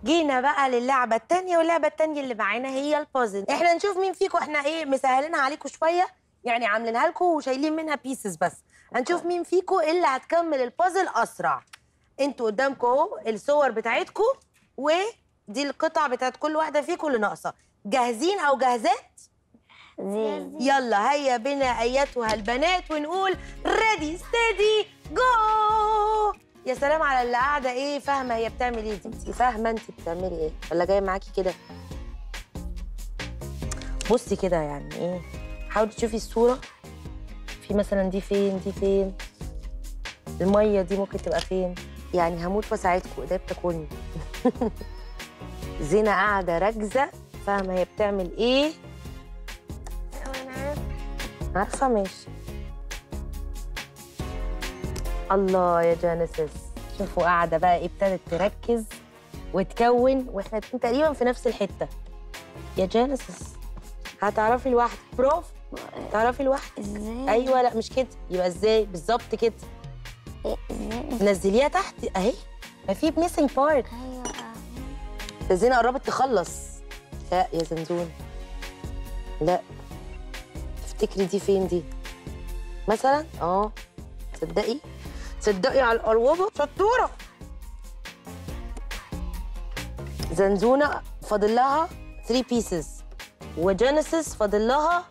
جينا بقى للعبه التانية واللعبه التانية اللي معانا هي البازل احنا نشوف مين فيكم احنا ايه مسهلينها عليكم شويه يعني عاملينها لكم وشايلين منها بيسز بس هنشوف مين فيكم اللي هتكمل البازل اسرع انتوا قدامكم اهو الصور بتاعتكم ودي القطع بتاعت كل واحده فيكم اللي ناقصه جاهزين او جاهزات زين يلا هيا بنا ايتها البنات ونقول ريدي ستيدي جو يا سلام على اللي قاعده ايه فاهمه هي بتعمل ايه دي انت فاهمه انت بتعملي ايه ولا جايه معاكي كده بصي كده يعني ايه حاولي تشوفي الصوره في مثلا دي فين دي فين الميه دي ممكن تبقى فين يعني هموت واساعدكم ايديا بتاكلني زينه قاعده راكزه فاهمه هي بتعمل ايه عارفة ماشي الله يا جانيسيس شوفوا قاعدة بقى ايه ابتدت تركز وتكون واحنا الاتنين تقريبا في نفس الحتة يا جانيسيس هتعرفي لوحدك برافو تعرفي لوحدك ازاي ايوه لا مش كده يبقى ازاي بالظبط كده ازاي نزليها تحت اهي ما في ميسنج بارت ايوه ده زينة قربت تخلص لا يا زنزون لا تفتكري دي فين دي مثلا اه تصدقي تصدقي على القروبه شطوره زنزونه فاضل لها 3 بيسز وجينيسيس فاضل لها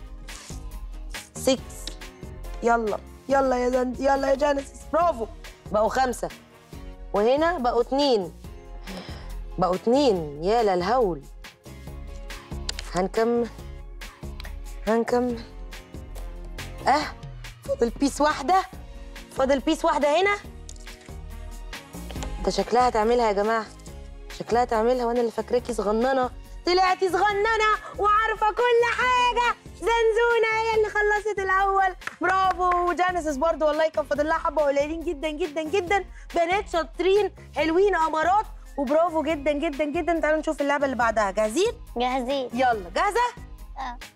6 يلا يلا يا زن يلا يا جينيسيس برافو بقوا خمسه وهنا بقوا اتنين بقوا اتنين يا للهول هنكمل هنكمل اه فاضل بيس واحدة فاضل بيس واحدة هنا ده شكلها تعملها يا جماعة شكلها تعملها وانا اللي فاكراكي صغننة طلعتي صغننة وعارفة كل حاجة زنزونة هي اللي خلصت الأول برافو وجانيسيس برضو والله كان فاضل لها حبة قليلين جدا جدا جدا بنات شاطرين حلوين أمارات وبرافو جدا جدا جدا تعالوا نشوف اللعبة اللي بعدها جاهزين؟ جاهزين يلا جاهزة؟ اه